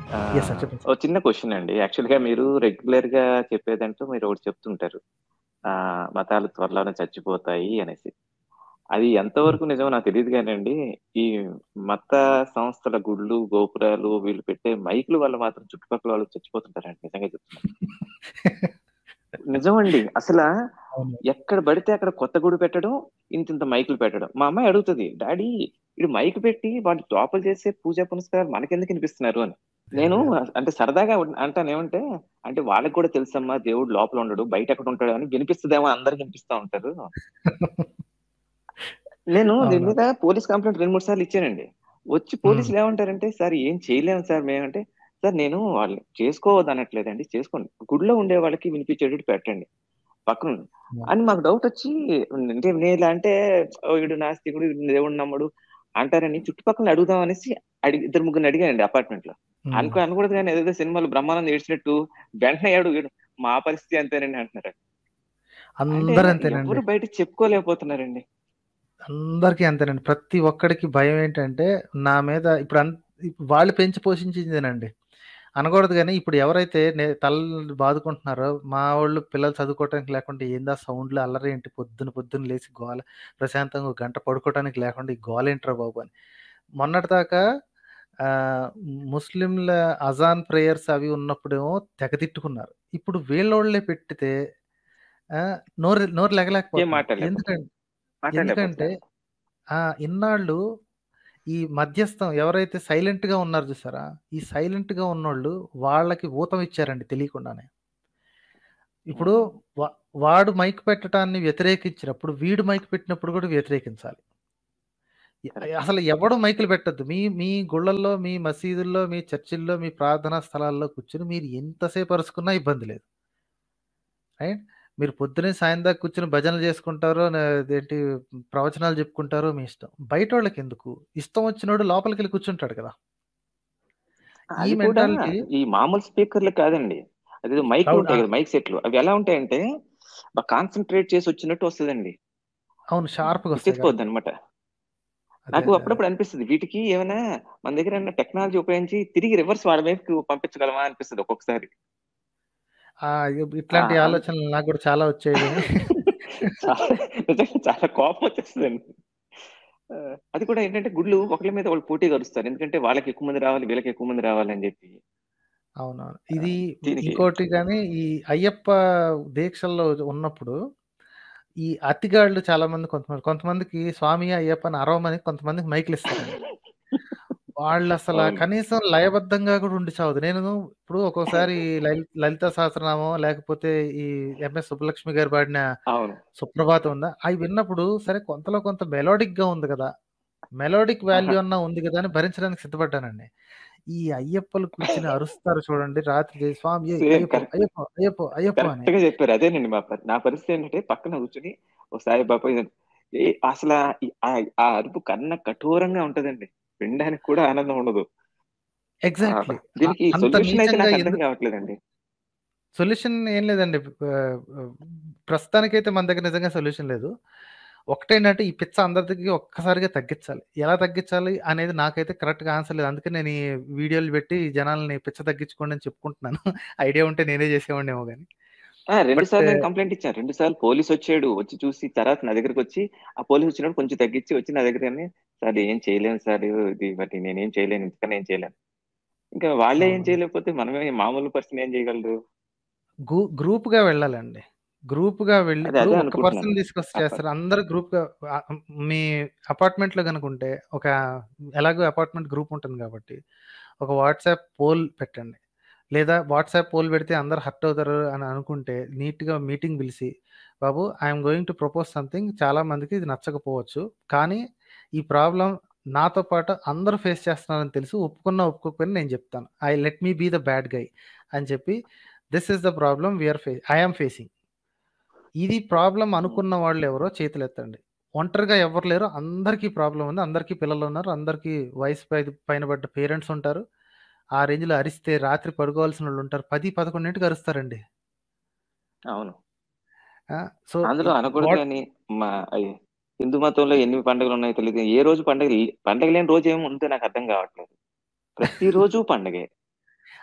Yes sir. ఆహ్, చెప్పండి ఓ sir. చిన్న క్వెషన్ అండి. యాక్చువల్‌గా మీరు రెగ్యులర్‌గా చెప్పేదంటూ మీరు ఒకటి చెప్తుంటారు. ఆహ్, మతాలు త్వరలోనే చచ్చిపోతాయి అనేసి. అది హ్మ్. ఎంతవరకు నిజమో నాకు తెలీదు గానండి. ఈ మత సంస్థల గుడులు, గోపురాలు వీళ్ళు పెట్టే మైకుల వల్ల మాత్రం చుట్టుపక్కల వాళ్ళు చచ్చిపోతుంటారండి. నిజంగా చెప్తున్నాను. నిజమండి. అసలా అవును. ఎక్కడ పడితే అక్కడ కొత్త గుడి పెట్టడం, ఇంతింత మైకులు పెట్టడం. మా అమ్మాయి అడుగుతది, "డాడీ ఈడు మైక్ పెట్టి వాళ్ళు లోపల చేసే పూజా పునస్కారాలు మనకెందుకు ఇనిపిస్తున్నారు" అని. నేను అంటే సరదాగా ఉన్ అంటాను ఏమంటే, "అంటే వాళ్ళకి కూడా తెలుసమ్మా దేవుడు లోపల ఉండడు. బయట ఎక్కడ ఉంటాడు అని వినిపిస్తదేమో అందరికి వినిపిస్తా ఉంటారు." నేను దీని అవును. మీద పోలీస్ కంప్లెయింట్ 2, 3 సార్లు ఇచ్చానండి. వచ్చి హ్మ్. పోలీసులు ఏమంటారంటే, "సార్ ఏం చేయలేము సార్ మేమంటే" సార్ నేను వాళ్ళని చేసుకోవద్దనట్లేదండి. చేసుకోండి. గుడిలో ఉండే వాళ్ళకి వినిపించేటట్టు పెట్టండి. పక్కన హ్మ్. అని మాకు డౌటొచ్చి అంటే నేనిలా అంటే ఓహ్! ఈడు నాస్తికుడు, ఈడు దేవుడిని నమ్మడు అంటారని చుట్టుపక్కల అడుగుదాం అనేసి అడిగి ఇద్దరు ముగ్గురిని అడిగానండి అపార్ట్మెంట్‌లో. హ్మ్. అనుకో అనకూడదు గాని ఏదేదో సినిమాలో బ్రహ్మానందం ఏడ్చినట్టు వెంటనే అయ్యాడు వీడు మా పరిస్థితి అంతేనండి అంటున్నారు. అంటే అందరూ అంతేనండి. ఎవరు బయటకి చెప్పుకోలేకపోతున్నారండి. అందరికీ అంతేనండి. ప్రతి ఒక్కడికి భయమేంటంటే, నా మీద ఇప్పుడు అన్ వాళ్ళు పెంచి పోషించిందేనండి. అనకూడదు గానీ, ఇప్పుడు ఎవరైతే నే తలలు బాదుకుంటున్నారో, మా వోళ్ళు పిల్లలు చదువుకోవటానికి లేకుండా ఏందా సౌండ్లు, అల్లరేంటి పొద్దున పొద్దున లేసి గోల, ప్రశాంతంగా ఒక గంట పడుకోవటానికి లేకుండా ఈ గోలేంట్రా బాబు అని. మొన్నటిదాకా ఆహ్, ముస్లింల అజాన్ ప్రేయర్స్ అవి ఉన్నప్పుడేమో తెగ తిట్టుకున్నారు. ఇప్పుడు వీళ్ళోళ్ళే పెట్టితే ఆహ్, నోరు నోరు ఏం లెగలేకపోతున్నారు. మాట్లాడలేకపోతున్నారు. ఎందుకం ఎందుకంటే మాట్లాడలేకపోతున్నారు. ఆ! ఇన్నాళ్ళు ఈ మధ్యస్థం ఎవరైతే సైలెంట్‌గా ఉన్నారు చూసారా? ఈ సైలెంట్‌గా ఉన్నోళ్ళు వాళ్ళకి ఊతం ఇచ్చారండి తెలియకుండానే. ఇప్పుడు హ్మ్. వా వాడు మైక్ పెట్టటాన్ని వ్యతిరేకించినప్పుడు, వీడు మైక్ పెట్టినప్పుడు కూడా వ్యతిరేకించాలి. A correct. అసలు ఎవడు మైకులు పెట్టొద్దు. మీ మీ గుళ్ళల్లో, మీ మసీదుల్లో, మీ చర్చిల్లో, మీ ప్రార్థనా స్థలాల్లో కూర్చొని మీరు ఎంతసేపు అరుచుకున్నా ఇబ్బంది లేదు. రైట్? మీరు పొద్దున్నే సాయం దాకా కూర్చొని భజనలు చేసుకుంటారో, నే అదేంటి ప్రవచనాలు చెప్పుకుంటారో మీ ఇష్టం. బయటోళ్ళకెందుకు? ఇష్టం వచ్చినోడు లోపలికెళ్ళి కూర్చుంటాడు కదా! ఈ అది కూడా మెంటాలిటీ ఈ మామూలు స్పీకర్‌లు కాదండి. అదేదో అవును. మైకులుంటాయి ఆ! కదా! మైక్ సెట్‌లు. అవి ఎలా ఉంటాయంటే బాగా కాన్సంట్రేట్ చేసి వచ్చినట్టు వస్తదండి. అవును. షార్ప్‌గొస్తాయి. కరెక్ట్. పిచ్చెక్కిపోద్దనమాట. అదే. నాకు అదే. అదే. అప్పుడప్పుడు అనిపిస్తది. వీటికి ఏమైనా మన దగ్గర ఏమన్నా టెక్నాలజీ ఉపయోగించి తిరిగి రివర్స్ వాళ్ళ వైపుకి పంపించగలమా అనిపిస్తది ఒక్కొక్కసారి. ఆ! ఇబ్ ఆ! ఇట్లాంటి అన్ ఆలోచనలు నాకు కూడా చాలా వచ్చాయి గానీ చాలా నిజంగా చాలా కోపం వచ్చేస్తదండి. ఆ! అది కూడా ఏంటంటే గుడ్లు ఒకళ్ళ మీద ఒకళ్ళు పోటీగా అరుస్తారు. ఎందుకంటే వాళ్ళకి ఎక్కువ మంది రావాలి, వీళ్ళకి ఎక్కువ మంది రావాలని చెప్పి. అవునవును. ఆ! ఇది దీనికి ఇంకోటి గాని ఈ అయ్యప్ప దీక్షల్లో ఉన్నప్పుడు ఈ అతిగాళ్ళు చాలామంది కొంతమంది కొంతమందికి స్వామి అయ్యప్ప అని అరవమని కొంతమందికి మైకులిస్తారండి. వాళ్ళసల అవును. కనీసం లయబద్ధంగా కూడా ఉండి చావదు. నేను ఇప్పుడు ఒక్కోసారి లలి లలిత సహస్రనామం లేకపోతే ఈ ఎంఎస్ సుబ్బలక్ష్మి గారు పాడిన అవును. సుప్రభాతం ఉందా? అయి విన్నప్పుడు సరే కొంతలో కొంత మెలోడిక్‌గా ఉంది కదా! మెలోడిక్ ఆహా! వాల్యూ అన్నా ఉంది కదా! అని భరించడానికి సిద్ధపడ్డానండి. ఈ అయ్యప్పలు కూర్చొని అరుస్తారు చూడండి రాత్రి స్వామి సేమ్ అయ్యప్పో, కరెక్ట్. అయ్యప్పో, అయ్యప్పో, అయ్యప్పో అని. కరెక్ట్‌గా చెప్పారు. అదేనండి మా పరి నా పరిస్థితి ఏంటంటే పక్కన కూర్చొని ఓ సాయిబాబా ఇది ఏ అసలా ఈ ఆ ఆ అరుపు కన్న కఠోరంగా ఉంటదండి. వినడానికి కూడా ఆనందం ఉండదు. ఆ! ఎగ్జాక్ట్‌లీ. అ దీనికి అంత సొల్యూషన్ అయితే నీచంగా నాకు అర్థం ఎందుకు కావట్లేదండి. సొల్యూషన్ ఏం లేదండి. ఆహ్, ఆహ్, ప్రస్తుతానికైతే మన దగ్గర నిజంగా సొల్యూషన్ లేదు. ఒకటేంటంటే ఈ పిచ్చ అందరికి ఒక్కసారిగా తగ్గించాలి. ఎలా తగ్గించాలి అనేది నాకైతే కరెక్ట్‌గా ఆన్సర్ లేదు. అందుకే నేను ఈ వీడియోలు పెట్టి జనాల్ని పిచ్చ తగ్గించుకోండి అని చెప్పుకుంటున్నాను. ఐడియా ఉంటే నేనే చేసేవాడినేమో గాని. ఆ! 2 బట్ సార్లు నేను కంప్లెయింట్ ఇచ్చాను. 2 సార్లు పోలీసొచ్చాడు. వచ్చి చూసి తర్వాత నా దగ్గరకొచ్చి ఆ పోలీసొచ్చినప్పుడు కొంచెం తగ్గించి వచ్చి నా దగ్గరని సార్ ఏం చేయలేను సార్ ఇది మరి నేనేం చేయలేను. ఇంతకన్నా ఏం చేయలేను. ఇంకా వాళ్ళే ఏం అవును. చేయలేకపోతే మనమే మామూలు పర్సన్ ఏం చేయగలడు? గు గ్రూప్‌గా వెళ్ళాలండి. గ్రూప్‌గా వెళ్ళి అదే ఇప్పుడు అదే ఒక్క అనుకుంటున్నాను. పర్సన్ తీసుకొచ్చి ఆ! ప చేస్తారు. అందరూ గ్రూప్‌గా ఆహ్, హ్మ్, మీ అపార్ట్మెంట్‌లో గనుకుంటే ఒక ఎలాగో అపార్ట్మెంట్ గ్రూప్ ఉంటుంది కాబట్టి, ఒక వాట్సాప్ పోల్ పెట్టండి. లేదా వాట్సాప్ పోల్ పెడితే అందరూ హర్ట్ అవుతారు అని అనుకుంటే నీట్‌గా మీటింగ్ పిలిసి, బాబు I am going to propose something చాలా మందికి ఇది నచ్చకపోవచ్చు. కానీ ఈ ప్రాబ్లమ్ నాతో పాటు అందరూ ఫేస్ చేస్తున్నారని తెలుసు. ఒప్పుకున్నా ఒప్పుకోకపోయినా నేను చెప్తాను. I let me be the bad guy అని చెప్పి this is the problem we are ఫే ఐ యామ్ ఫేసింగ్. ఇది ప్రాబ్లమ్ హ్మ్. అనుకున్న వాళ్ళెవరో చేతులెత్తండి. ఒంటరిగా ఎవ్వరు లేరు. అందరికీ ప్రాబ్లమ్ ఉంది. అందరికీ పిల్లలున్నారు. అందరికీ వయసు పైది పైన పడ్డ పేరెంట్స్ ఉంటారు. ఆ రేంజ్‌లో అరిస్తే రాత్రి పడుకోవాల్సినోళ్ళుంటారు. 10, 11కి అరుస్తారండి. అవును. ఆ! సో, అందులో ఈ అనకూడదు వాట్ గాని మా అయి హిందూ మతంలో ఎన్ని పండుగలున్నాయో తెలీదు. ఏ రోజు పండగ లే పండగ లేని రోజు ఏమి ఉందో నాకు అర్థం కావట్లేదు. ప్రతిరోజు పండగే.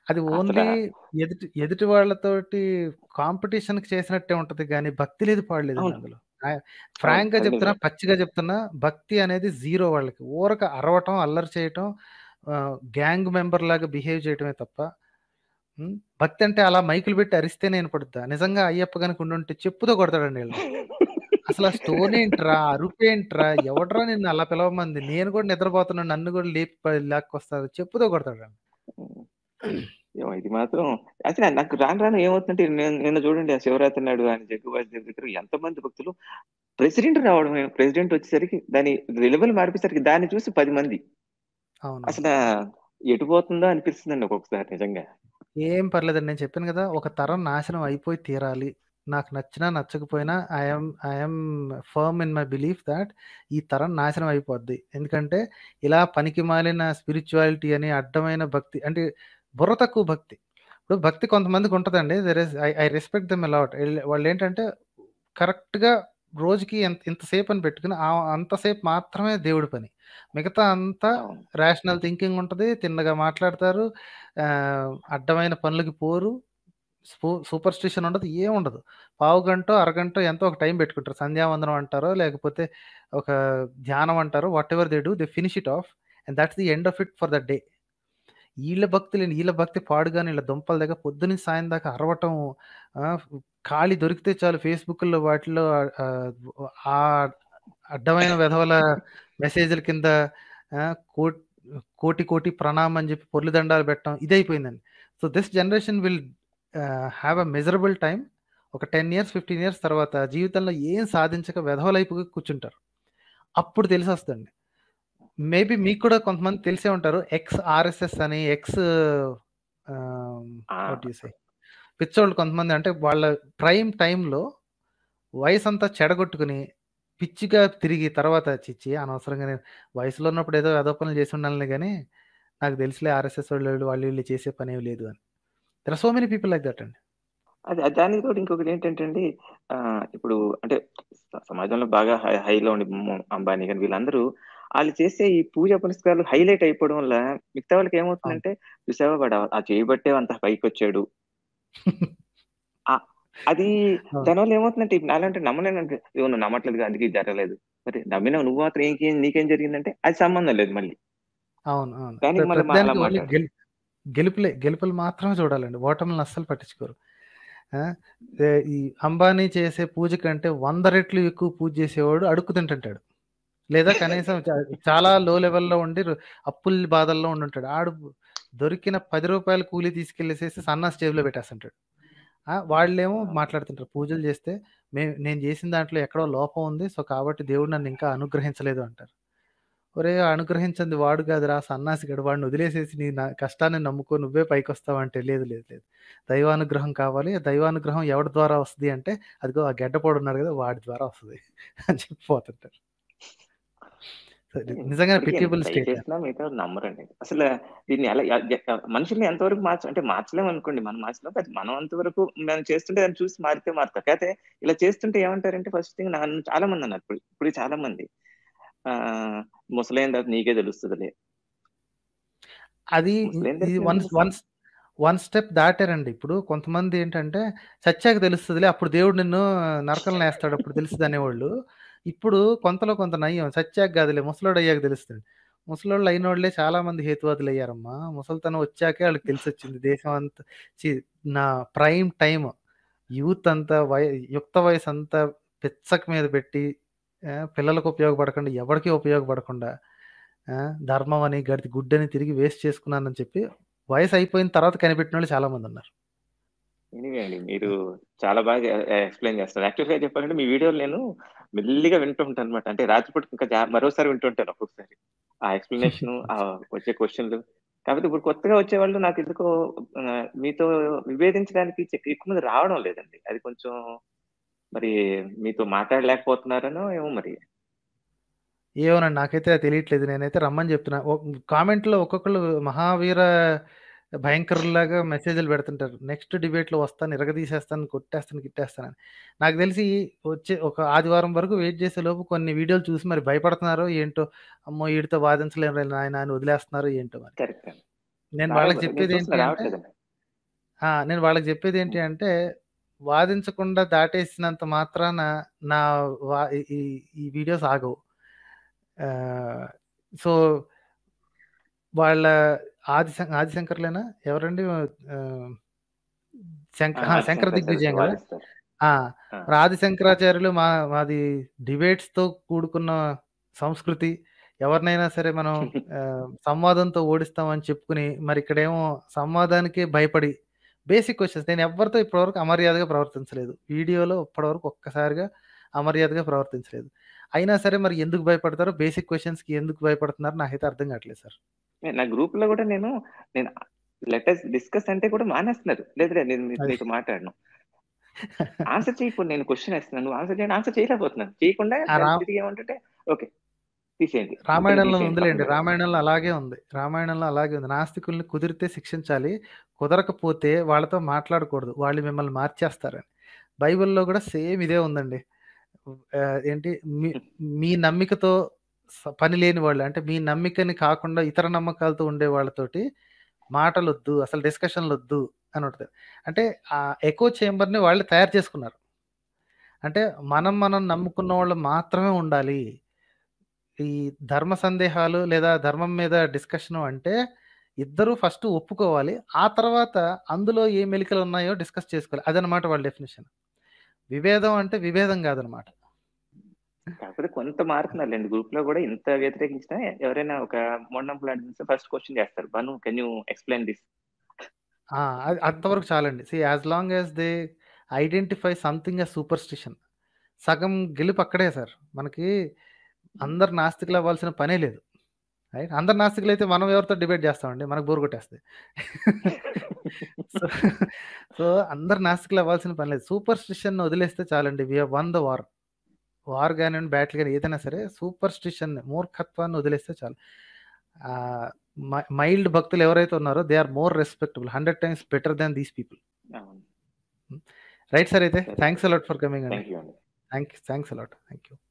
అది అసల ఓన్లీ ఎదుటి ఎదుటి వాళ్ళతోటి కాంపిటీషన్‌కి చేసినట్టే ఉంటది గానీ, భక్తి లేదు, పాడు లేదండి అవును. అందులో. ఆహ్, అవును. ఫ్రాంక్‌గా అది చెప్తున్నా, నిజమే. పచ్చిగా చెప్తున్నా, భక్తి అనేది జీరో వాళ్ళకి. ఊరక అరవటం, అల్లరి చేయటం, ఆహ్, గ్యాంగ్ మెంబర్‌లాగా బిహేవ్ చేయటమే తప్ప హ్మ్. భక్తి అంటే అలా మైకులు పెట్టి అరిస్తేనే ఇనపడుద్దా? నిజంగా అయ్యప్ప గనుక ఉండుంటే చెప్పుతో కొడతాడండి ఈళ్ళని. అసల ఆ స్టోన్ ఏంట్రా? అరుపేంట్రా? ఎవడ్రా నిన్ను అలా పిలవమంది? నేను కూడా నిద్రపోతున్నా. నన్ను కూడా లేపి ప లాక్కొస్తారు. చెప్పుతో కొడతాడండి. హ్మ్. ఏమో ఇది మాత్రం అసల నాకు రాను రాను ఏమవుతుందంటే నిన్ నిన్న చూడండి ఆ శివరాత్రి నాడు ఆయన జగ్గుబాటి దగ్గర ఎంతమంది భక్తులు ప్రెసిడెంట్ రావడమే. ప్రెసిడెంట్ వచ్చేసరికి దాని విలువలు మార్చేసరికి దాన్ని చూసి 10 మంది. అవునవును. అసలా ఎటు పోతుందో అనిపిస్తుందండి ఒక్కొక్కసారి నిజంగా. ఏం పర్లేదండి. నేను చెప్పాను గదా! ఒక తరం నాశనం అయిపోయి తీరాలి. నాకు నచ్చినా, నచ్చకపోయినా I am I am firm in my belief that ఈ తరం నాశనం అయిపోద్ది. ఎందుకంటే ఇలా పనికిమాలిన స్పిరిచ్యువాలిటీ అని అడ్డమైన భక్తి అంటే బుర్ర తక్కువ భక్తి. ఇప్పుడు భక్తి కొంతమందికి ఉంటదండి. There is I I respect them a lot. ఈళ్ళు వాళ్ళేంటంటే కరెక్ట్‌గా రోజుకి ఎంత ఇంతసేపు అని పెట్టుకొని ఆహ్, అంతసేపు మాత్రమే దేవుడి పని. మిగతా అంతా అవును. రేషనల్ థింకింగ్ ఉంటది. తిన్నగా మాట్లాడతారు. ఆహ్, అడ్డమైన పనులకి పోరు. స్పు సూపర్‌స్టిషన్ ఉండదు. ఏముండదు. పావుగంటో, అరగంటో ఎంతో ఒక టైం పెట్టుకుంటారు. సంధ్యావందనం అంటారో, లేకపోతే ఒక ధ్యానం అంటారో whatever they do they finish it off and that's the end of it for the day. ఈళ్ళ భక్తులేంటి ఈళ్ళ భక్తి పాడుగాను ఈళ్ళ దుంపల దగ్గర పొద్దున్నుంచి సాయం దాకా అరవటం ఆహ్, ఖాళీ దొరికితే చాలు ఫేస్‌బుక్కుల్లో వాటిల్లో ఆహ్, ఆ అడ్డమైన వెధవల మెసేజ్‌ల కింద ఆహ్, కోట్ కోటి కోటి ప్రణామం అని చెప్పి పొర్లు దండాలు పెట్టడం ఇదయిపోయిందండి. So, this generation will ah, have a miserable time. ఒక 10 ఇయర్స్, 15 ఇయర్స్ తర్వాత జీవితంలో ఏం సాధించక వెధవలైపోయి కూర్చుంటారు. అప్పుడు తెలిసొస్తదండి. మేబీ మీకు కూడా కొంతమంది తెలిసే ఉంటారు. ఎక్స్ ఆర్ఎస్ఎస్ అని, ఎక్స్ ఆహ్, ఆ! వాట్ యూ సే పిచ్చోళ్ళు కొంతమంది అంటే వాళ్ళ ప్రైమ్ టైమ్‌లో వయసంతా చెడగొట్టుకొని, పిచ్చిగా తిరిగి తర్వాత ఛీ! ఛీ! అనవసరంగా నేను వయసులో ఉన్నప్పుడు ఏదో వెధవ పనులు చేసి ఉండాలిలే గానీ, నాకు తెలుసులే ఆర్ఎస్ఎస్ వోళ్ళు వాళ్ళు వీళ్ళు చేసే పనేమి లేదు అని. There are so many people like that అండి. అది అది దానికి తోడు ఇంకొకటేంటంటే అండి ఆహ్, ఇప్పుడు అంటే స సమాజంలో బాగా హై హైలో ఉండి ము అంబానీ గాని వీళ్ళందరూ ఆళ్ళు చేసే ఈ పూజా పునస్కారాలు హైలైట్ అయిపోవడం వల్ల మిగతా వాళ్ళకి అవును. ఏమవుతుందంటే చూసావా వాడు ఆ చేయబట్టే అంత పైకొచ్చాడు. ఆ! అది అవును. దానివల్ల ఏమవుతుందంటే ఇప్పుడు నాలాంటి నమ్మలేనంటే ఇదిగో నువ్వు నమ్మట్లేదుగా అందుకే ఇది జరగలేదు. మరి నమ్మినావు నువ్వు మాత్రం నీకేం నీకేం జరిగిందంటే అది సంబంధం లేదు మళ్ళీ. అవును. అవును. ప్ర దానికి మళ్ళీ మ అలా ప్రతిదానికి ఓన్లీ మాట్లాడడం. గెల్ గెలుపులే గెలుపులు మాత్రమే చూడాలండి. ఓటములను అస్సలు పట్టించుకోరు. ఆ! ఏ ఈ అంబానీ చేసే పూజ కంటే 100 రెట్లు ఎక్కువ పూజ చేసేవాడు అడుక్కు తింటుంటాడు. లేదా కనీసం చ చాలా లో లెవెల్‌లో ఉండి రు అప్పుల బాధల్లో ఉండుంటాడు. ఆడు దొరికిన రూ. 10 కూలీ తీసుకెళ్ళేసేసి సన్నాసి జేబులో పెట్టేస్తుంటాడు. ఆ! వాళ్ళేమో అవును. మాట్లాడుతుంటారు. పూజలు చేస్తే మే నేను చేసిన దాంట్లో ఎక్కడో లోపం ఉంది. సో, కాబట్టి దేవుడు నన్ను ఇంకా అనుగ్రహించలేదు అంటారు. ఒరేయ్! అనుగ్రహించింది వాడు కాదురా సన్నాసిగాడు. వాడిని వదిలేసేసి నీ నా కష్టాన్ని నమ్ముకో నువ్వే పైకొస్తావంటే లేదు, లేదు, లేదు. దైవానుగ్రహం కావాలి. దైవానుగ్రహం ఎవడి ద్వారా వస్తది అంటే అదిగో ఆ గెడ్డపోడున్నాడు కదా! వాడి ద్వారా వస్తది అని చెప్పి పోతుంటారు. నిజంగానే ఇప్పటికి ఎంత పిటియబుల్ ట్రై స్టేట్. చేసినా మిగతావాళ్ళు నమ్మరండి. అసల దీన్ని ఎలా య య మనుషుల్ని ఎంతవరకు మార్చ అంటే మార్చలేమనుకోండి. మనం మార్చలేం. బట్ మనం అంతవరకు మనం చేస్తుంటే దాన్ని చూసి మారితే మారుతారు. కాకపోతే ఇలా చేస్తుంటే ఏమంటారంటే ఫస్ట్ థింగ్ నన్ను చాలా మంది అన్నారు. ఇప్పుడు ఇప్పుడు చాలా మంది ఆహ్, ముసలైన తర్వాత నీకే తెలుస్తదిలే. అది ముసలైన ఇది తర్వాత వన్స్ వన్స్ వన్ స్టెప్ దాటారండి. ఇప్పుడు కొంతమంది ఏంటంటే చచ్చాక తెలుస్తదిలే అప్పుడు దేవుడు నిన్ను నరకంలో ఏస్తాడు అప్పుడు తెలుస్తది అనేవాళ్ళు. ఇప్పుడు కొంతలో కొంత నయ్యం. చచ్చాక కాదులే ముసలోడయ్యాక తెలుస్తది. ముసలోళ్ళు అయినోళ్ళే చాలా మంది హేతువాదులయ్యారమ్మా. ముసలితనం వచ్చాకే ఆళ్ళకి తెలిసొచ్చింది. దేశం అంతా ఛీ నా ప్రైమ్ టైమ్ యూత్ అంతా వయ యుక్త వయసంతా పిచ్చక మీద పెట్టి ఆహ్, పిల్లలకు ఉపయోగపడకుండా, ఎవరికీ ఉపయోగపడకుండా ఆహ్, ధర్మం అని, గడిది గుడ్డని తిరిగి వేస్ట్ చేసుకున్నానని చెప్పి వయసయిపోయిన తర్వాత కనిపెట్టినోళ్ళు చాలా మందున్నారు. ఎనీవే అండి. మీరు చాలా బాగా ఎ ఎక్స్‌ప్లెయిన్ చేస్తారు. యాక్చువల్‌గా చెప్పాలంటే మీ వీడియోలు నేను మెల్లిగా వింటూ ఉంటానన్నమాట. అంటే రాత్రిపూట ఇంకా జా మరోసారి వింటుంటాను ఒక్కొక్కసారి. ఆ ఎక్స్‌ప్లనేషను ఆహ్, వచ్చే క్వెషన్‌లు. కాకపోతే ఇప్పుడు కొత్తగా వచ్చేవాళ్ళు నాకెందుకో ఆహ్, మీతో విభేదించడానికి చె ఎక్కువ మంది రావడం లేదండి. అది కొంచెం మరి మీతో మాట్లాడలేకపోతున్నారనో ఏమో మరి. ఏమోనండి నాకైతే అది తెలియట్లేదు. నేనైతే రమ్మని చెప్తున్నా. ఒ కామెంట్‌లో ఒక్కొక్కళ్ళు మహావీర భయంకరుల్లాగా మెసేజ్‌లు పెడుతుంటారు. నెక్స్ట్ డిబేట్‌లో వస్తాను, ఇరగదీసేస్తాను, కొట్టేస్తాను, గిట్టేస్తానని. నాకు తెలిసి వచ్చే ఒక ఆదివారం వరకు వెయిట్ చేసేలోపు కొన్ని వీడియోలు చూసి మరి భయపడుతున్నారో ఏంటో, అమ్మో! ఈడితో వాదించలేనురా నాయనా అని వదిలేస్తున్నారో ఏంటో మరి. కరెక్ట్ అండి. నేను రావడం వాళ్ళకి నేను చెప్పేదేంటి చూస్తున్నా అంటే రావట్లేదండి. ఆ! నేను వాళ్ళకి జెప్పేది ఏంటి హ్మ్. అంటే, వాదించకుండా దాటేసినంత మాత్రాన నా వా ఈ ఈ ఈ వీడియోస్ ఆగవు. ఆహ్, సో వాళ్ళ ఆదిశం ఆదిశంకర్‌లేనా? ఎవరండి? ఆహ్, శంక ఆ! ఆ! శంకర ఆదిశంకరాచార్యులతో దిగ్విజయం గదా! వాదిస్తారు. ఆ! ఆ! మరి ఆదిశంకరాచార్యులు మా మాది డిబేట్స్‌తో కూడుకున్న సంస్కృతి. ఎవరినైనా సరే మనం ఆహ్, సంవాదంతో ఓడిస్తామని చెప్పుకొని, మరి ఇక్కడేమో సంవాదానికే భయపడి బేసిక్ క్వెషన్స్ నేను ఎవ్వరితో ఇప్పటివరకు అమర్యాదగా ప్రవర్తించలేదు. వీడియోలో ఇప్పటివరకు ఒక్కసారిగా అమర్యాదగా ప్రవర్తించలేదు. అయినా సరే మరి ఎందుకు భయపడతారో బేసిక్ క్వెషన్స్‌కి ఎందుకు భయపడుతున్నారో నాకైతే అర్థం కావట్లేదు సార్. నా గ్రూప్‌లో గూడా నేను నేను లెట్ అస్ డిస్కస్ అంటే కూడా మానేస్తున్నారు. లేదు లేదు నేను అది. నీతో మాట్లాడను. ఆన్సర్ చెయ్యి ఇప్పుడు నేను క్వెషన్ ఏస్తున్నాను. నువ్వు ఆన్సర్ చేయండి. ఆన్సర్ చేయలేకపోతున్నాను. చేయకుండా ఆ! రా తిరిగి ఏమంటుంటే ఓకే. తీసేయండి. ఇక్కడే రామాయణంలో తీసేయండి ఉందిలెండి. పక్కన పెట్టండి. రామాయణంలో అలాగే ఉంది. రామాయణంలో అలాగే ఉంది. నాస్తికుల్ని కుదిరితే శిక్షించాలి. కుదరకపోతే వాళ్ళతో మాట్లాడకూడదు. వాళ్ళు మిమ్మల్ని మార్చేస్తారని. బైబిల్‌లో గూడా సేమ్ ఇదే ఉందండి. ఆహ్, ఏంటి మీ మీ నమ్మికతో స పని లేని వాళ్ళు అంటే మీ నమ్మికని కాకుండా ఇతర నమ్మకాలతో ఉండే వాళ్ళతోటి మాటలొద్దు. అసలు డిస్కషన్‌లొద్దు అని ఉంటది. అంటే ఆ ఎకో చేంబర్‌ని వాళ్ళే తయారు చేసుకున్నారు. అంటే మనం మనం నమ్ముకున్న వాళ్ళు మాత్రమే ఉండాలి. ఈ ధర్మ సందేహాలు లేదా ధర్మం మీద డిస్కషను అంటే ఇద్దరు ఫస్ట్ ఒప్పుకోవాలి. ఆ తర్వాత అందులో ఏ మెలికలున్నాయో డిస్కస్ చేసుకోవాలి. అదనమాట వాళ్ళ డెఫినిషన్. విభేదం అంటే విభేదం గాదనమాట. కాకపోతే కొంత మారుతున్నారులెండి. గ్రూప్‌లో గూడా ఇంత వ్యతిరేకించినా ఎవరైనా ఒక మూఢనమ్మకాలు అనిపిస్తే ఫస్ట్ క్వెషన్ చేస్తారు. "బను కెన్ యూ ఎక్స్‌ప్లెయిన్ దిస్?" ఆ! అది అంతవరకు చాలండి. See as long as they identify something as superstition. సగం గెలుపు అక్కడే సార్. మనకి అందరు నాస్తికులు అవ్వాల్సిన పనే లేదు. రైట్. అందరు నాస్తికులైతే మనం ఎవరితో డిబేట్ జేస్తామండి. మనకు బోర్ కొట్టేస్తది. సో, సో అందరు నాస్తికులు అవ్వాల్సిన పని లేదు. సూపర్‌స్టిషన్‌ని వదిలేస్తే చాలండి. We have won the war. War గానివ్వండి, బ్యాటిల్ గాని ఏదైనా సరే సూపర్‌స్టిషన్‌ని మూర్ఖత్వాన్ని వదిలేస్తే చాలు. ఆహ్, మ మైల్డ్ భక్తులు ఎవరైతే ఉన్నారో they are more respectable. 100 times better than these people. అవును. రైట్ సార్ అయితే. సరే. Thanks a lot for coming అండి. థాంక్ యూ అండి. Thank thanks a lot. Thank you.